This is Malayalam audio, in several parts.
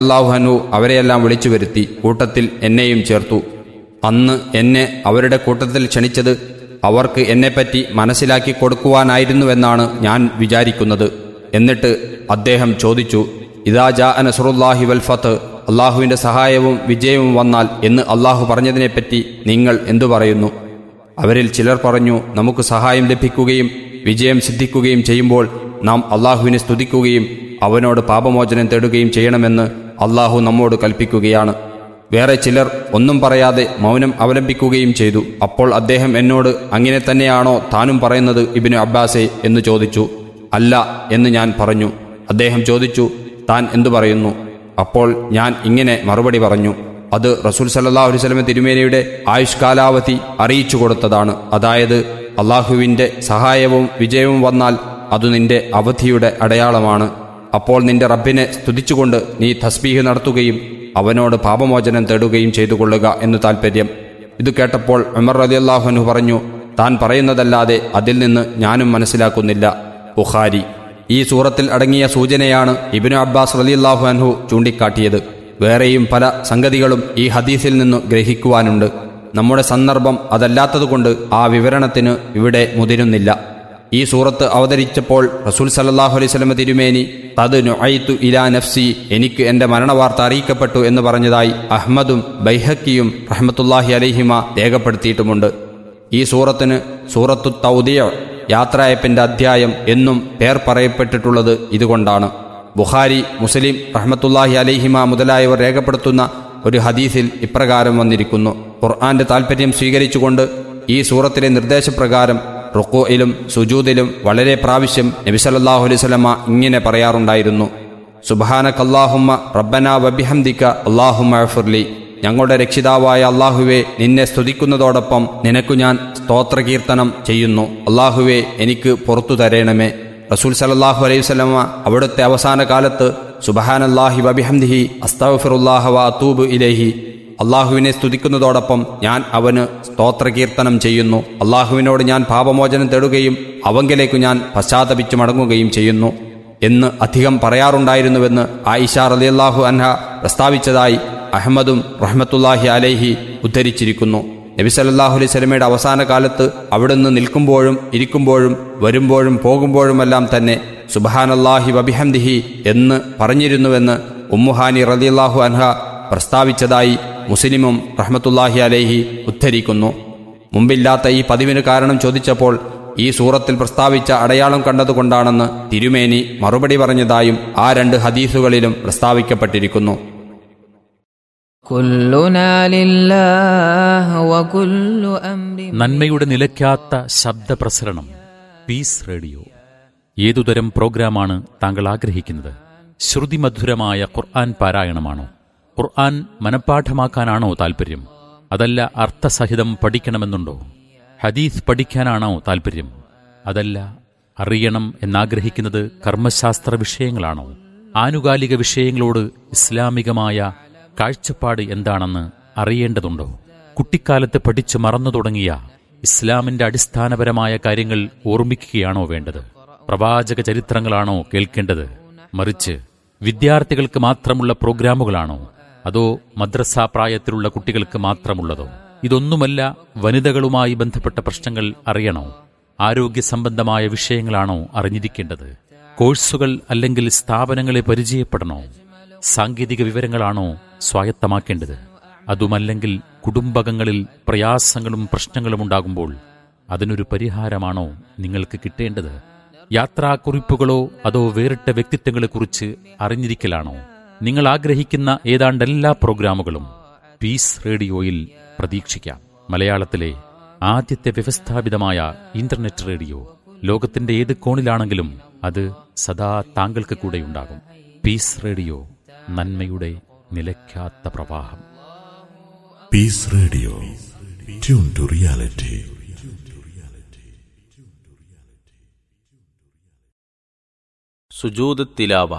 അള്ളാഹുഹനു അവരെയെല്ലാം വിളിച്ചു വരുത്തി കൂട്ടത്തിൽ എന്നെയും ചേർത്തു അന്ന് എന്നെ അവരുടെ കൂട്ടത്തിൽ ക്ഷണിച്ചത് അവർക്ക് എന്നെപ്പറ്റി മനസ്സിലാക്കി കൊടുക്കുവാനായിരുന്നുവെന്നാണ് ഞാൻ വിചാരിക്കുന്നത് എന്നിട്ട് അദ്ദേഹം ചോദിച്ചു ഇതാ ജാ നസറുല്ലാഹി വൽഫത്ത് അള്ളാഹുവിന്റെ സഹായവും വിജയവും വന്നാൽ എന്ന് അള്ളാഹു പറഞ്ഞതിനെപ്പറ്റി നിങ്ങൾ എന്തു പറയുന്നു അവരിൽ ചിലർ പറഞ്ഞു നമുക്ക് സഹായം ലഭിക്കുകയും വിജയം സിദ്ധിക്കുകയും ചെയ്യുമ്പോൾ നാം അള്ളാഹുവിനെ സ്തുതിക്കുകയും അവനോട് പാപമോചനം തേടുകയും ചെയ്യണമെന്ന് അള്ളാഹു നമ്മോട് കൽപ്പിക്കുകയാണ് വേറെ ചിലർ ഒന്നും പറയാതെ മൗനം അവലംബിക്കുകയും ചെയ്തു അപ്പോൾ അദ്ദേഹം എന്നോട് അങ്ങനെ തന്നെയാണോ താനും പറയുന്നത് ഇബിന് അബ്ബാസെ എന്ന് ചോദിച്ചു അല്ല എന്ന് ഞാൻ പറഞ്ഞു അദ്ദേഹം ചോദിച്ചു താൻ എന്തു പറയുന്നു അപ്പോൾ ഞാൻ ഇങ്ങനെ മറുപടി പറഞ്ഞു അത് റസൂൽ സല്ലാ അലുസലമ തിരുമേനയുടെ ആയുഷ്കാലാവധി അറിയിച്ചു കൊടുത്തതാണ് അതായത് അള്ളാഹുവിൻ്റെ സഹായവും വിജയവും വന്നാൽ അത് നിന്റെ അവധിയുടെ അടയാളമാണ് അപ്പോൾ നിന്റെ റബ്ബിനെ സ്തുതിച്ചുകൊണ്ട് നീ തസ്ബീഹ് നടത്തുകയും അവനോട് പാപമോചനം തേടുകയും ചെയ്തു കൊള്ളുക എന്ന് താൽപ്പര്യം ഇത് കേട്ടപ്പോൾ ഉമർ റലിയല്ലാഹുനു പറഞ്ഞു താൻ പറയുന്നതല്ലാതെ അതിൽ നിന്ന് ഞാനും മനസ്സിലാക്കുന്നില്ല ബുഖാരി ഈ സൂറത്തിൽ അടങ്ങിയ സൂചനയാണ് ഇബിനു അബ്ബാസ് റലിയല്ലാഹു അൻഹു ചൂണ്ടിക്കാട്ടിയത് വേറെയും പല സംഗതികളും ഈ ഹദീസിൽ നിന്ന് ഗ്രഹിക്കുവാനുണ്ട് നമ്മുടെ സന്ദർഭം അതല്ലാത്തതുകൊണ്ട് ആ വിവരണത്തിന് ഇവിടെ മുതിരുന്നില്ല ഈ സൂറത്ത് അവതരിച്ചപ്പോൾ റസൂൽ സല്ലാഹു അലൈഹി സ്വലമ തിരുമേനി തത് നുഅയ്ത്തു ഇലാ നഫ്സി എനിക്ക് എന്റെ മരണവാർത്ത അറിയിക്കപ്പെട്ടു എന്ന് പറഞ്ഞതായി അഹ്മദും ബൈഹക്കിയും റഹ്മത്തുല്ലാഹി അലൈഹിമ രേഖപ്പെടുത്തിയിട്ടുമുണ്ട് ഈ സൂറത്തിന് സൂറത്തു തൗദിയ യാത്രയപ്പിന്റെ അധ്യായം എന്നും പേർ പറയപ്പെട്ടിട്ടുള്ളത് ഇതുകൊണ്ടാണ് ബുഖാരി മുസ്ലിം റഹ്മത്തുല്ലാഹി അലൈഹിമ മുതലായവർ രേഖപ്പെടുത്തുന്ന ഒരു ഹദീസിൽ ഇപ്രകാരം വന്നിരിക്കുന്നു ഖുർആന്റെ താൽപ്പര്യം സ്വീകരിച്ചുകൊണ്ട് ഈ സൂറത്തിലെ നിർദ്ദേശപ്രകാരം റുക്കോയിലും സുജൂദിലും വളരെ പ്രാവശ്യം നബിസല്ലാഹു അലൈഹി സ്വലമ ഇങ്ങനെ പറയാറുണ്ടായിരുന്നു സുബാനക്കല്ലാഹുമ്മ റബ്ബന വബിഹംദിക്ക അള്ളാഹുമ്മ ഫുർലി ഞങ്ങളുടെ രക്ഷിതാവായ അള്ളാഹുവെ നിന്നെ സ്തുതിക്കുന്നതോടൊപ്പം നിനക്കു ഞാൻ സ്തോത്രകീർത്തനം ചെയ്യുന്നു അള്ളാഹുവെ എനിക്ക് പുറത്തു തരേണമേ റസൂൽ സലല്ലാഹു അലൈഹി സ്വലമ അവിടുത്തെ അവസാന കാലത്ത് സുബഹാനല്ലാഹി വബിഹംദിഹി അസ്താഫിറുല്ലാഹ വ അത്തൂബ് ഇലേഹി അള്ളാഹുവിനെ സ്തുതിക്കുന്നതോടൊപ്പം ഞാൻ അവന് സ്തോത്രകീർത്തനം ചെയ്യുന്നു അള്ളാഹുവിനോട് ഞാൻ പാപമോചനം തേടുകയും അവങ്കിലേക്കു ഞാൻ പശ്ചാത്തപിച്ചു മടങ്ങുകയും ചെയ്യുന്നു എന്ന് അധികം പറയാറുണ്ടായിരുന്നുവെന്ന് ആയിഷ റലിയല്ലാഹു അൻഹ പ്രസ്താവിച്ചതായി അഹമ്മദും റഹ്മത്തുല്ലാഹി അലൈഹി ഉദ്ധരിച്ചിരിക്കുന്നു നബി സല്ലാഹു അലൈഹി സ്വലമയുടെ അവസാന കാലത്ത് അവിടുന്ന് നിൽക്കുമ്പോഴും ഇരിക്കുമ്പോഴും വരുമ്പോഴും പോകുമ്പോഴുമെല്ലാം തന്നെ സുബഹാനല്ലാഹി വബിഹംദിഹി എന്ന് പറഞ്ഞിരുന്നുവെന്ന് ഉമ്മുഹാനി റലിയല്ലാഹു അൻഹ പ്രസ്താവിച്ചതായി മുസ്ലിമും റഹ്മത്തുല്ലാഹി അലൈഹി ഉദ്ധരിക്കുന്നു മുമ്പില്ലാത്ത ഈ പതിവിന് കാരണം ചോദിച്ചപ്പോൾ ഈ സൂറത്തിൽ പ്രസ്താവിച്ച അടയാളം കണ്ടതുകൊണ്ടാണെന്ന് തിരുമേനി മറുപടി പറഞ്ഞതായും ആ രണ്ട് ഹദീസുകളിലും പ്രസ്താവിക്കപ്പെട്ടിരിക്കുന്നു كلنا لله وكل أمر നന്മയുടെ നിലയ്ക്കാത്ത ശബ്ദപ്രസരണം പീസ് റേഡിയോ ഏതുതരം പ്രോഗ്രാമാണ് താങ്കൾ ആഗ്രഹിക്കുന്നത് ശ്രുതിമധുരമായ ഖുർആൻ പാരായണമാണോ ഖുർആൻ മനഃപ്പാഠമാക്കാനാണോ താൽപ്പര്യം അതല്ല അർത്ഥസഹിതം പഠിക്കണമെന്നുണ്ടോ ഹദീസ് പഠിക്കാനാണോ താൽപ്പര്യം അതല്ല അറിയണം എന്നാഗ്രഹിക്കുന്നത് കർമ്മശാസ്ത്ര വിഷയങ്ങളാണോ ആനുകാലിക വിഷയങ്ങളോട് ഇസ്ലാമികമായ കാഴ്ചപ്പാട് എന്താണെന്ന് അറിയേണ്ടതുണ്ടോ കുട്ടിക്കാലത്ത് പഠിച്ചു മറന്നു തുടങ്ങിയ ഇസ്ലാമിന്റെ അടിസ്ഥാനപരമായ കാര്യങ്ങൾ ഓർമ്മിക്കുകയാണോ വേണ്ടത് പ്രവാചക ചരിത്രങ്ങളാണോ കേൾക്കേണ്ടത് മറിച്ച് വിദ്യാർത്ഥികൾക്ക് മാത്രമുള്ള പ്രോഗ്രാമുകളാണോ അതോ മദ്രസ പ്രായത്തിലുള്ള കുട്ടികൾക്ക് മാത്രമുള്ളതോ ഇതൊന്നുമല്ല വനിതകളുമായി ബന്ധപ്പെട്ട പ്രശ്നങ്ങൾ അറിയണോ ആരോഗ്യ സംബന്ധമായ വിഷയങ്ങളാണോ അറിഞ്ഞിരിക്കേണ്ടത് കോഴ്സുകൾ അല്ലെങ്കിൽ സ്ഥാപനങ്ങളെ പരിചയപ്പെടണോ സാങ്കേതിക വിവരങ്ങളാണോ സ്വായത്തമാക്കേണ്ടത് അതുമല്ലെങ്കിൽ കുടുംബകങ്ങളിൽ പ്രയാസങ്ങളും പ്രശ്നങ്ങളും ഉണ്ടാകുമ്പോൾ അതിനൊരു പരിഹാരമാണോ നിങ്ങൾക്ക് കിട്ടേണ്ടത് യാത്രാക്കുറിപ്പുകളോ അതോ വേറിട്ട വ്യക്തിത്വങ്ങളെക്കുറിച്ച് അറിഞ്ഞിരിക്കലാണോ നിങ്ങൾ ആഗ്രഹിക്കുന്ന ഏതാണ്ട് എല്ലാ പ്രോഗ്രാമുകളും പീസ് റേഡിയോയിൽ പ്രതീക്ഷിക്കാം മലയാളത്തിലെ ആദ്യത്തെ വ്യവസ്ഥാപിതമായ ഇന്റർനെറ്റ് റേഡിയോ ലോകത്തിന്റെ ഏത് കോണിലാണെങ്കിലും അത് സദാ താങ്കൾക്ക് കൂടെയുണ്ടാകും പീസ് റേഡിയോ നന്മയുടെ നിലയ്ക്കാത്ത പ്രവാഹം Peace Radio. Tune to reality. സുജൂദ് തിലാവ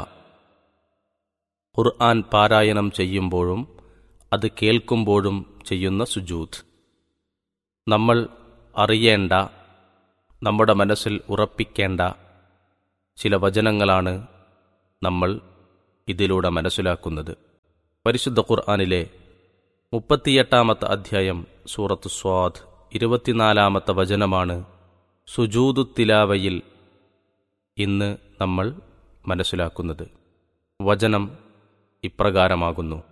ഖുർആൻ പാരായണം ചെയ്യുമ്പോഴും അത് കേൾക്കുമ്പോഴും ചെയ്യുന്ന സുജൂദ് നമ്മൾ അറിയേണ്ട നമ്മുടെ മനസ്സിൽ ഉറപ്പിക്കേണ്ട ചില വചനങ്ങളാണ് നമ്മൾ ഇതിലൂടെ മനസ്സിലാക്കുന്നത് പരിശുദ്ധ ഖുർആാനിലെ മുപ്പത്തിയെട്ടാമത്തെ അധ്യായം സൂറത്ത് സ്വാദ് ഇരുപത്തിനാലാമത്തെ വചനമാണ് സുജൂദു തിലാവയിൽ ഇന്ന് നമ്മൾ മനസ്സിലാക്കുന്നത് വചനം ഇപ്രകാരമാകുന്നു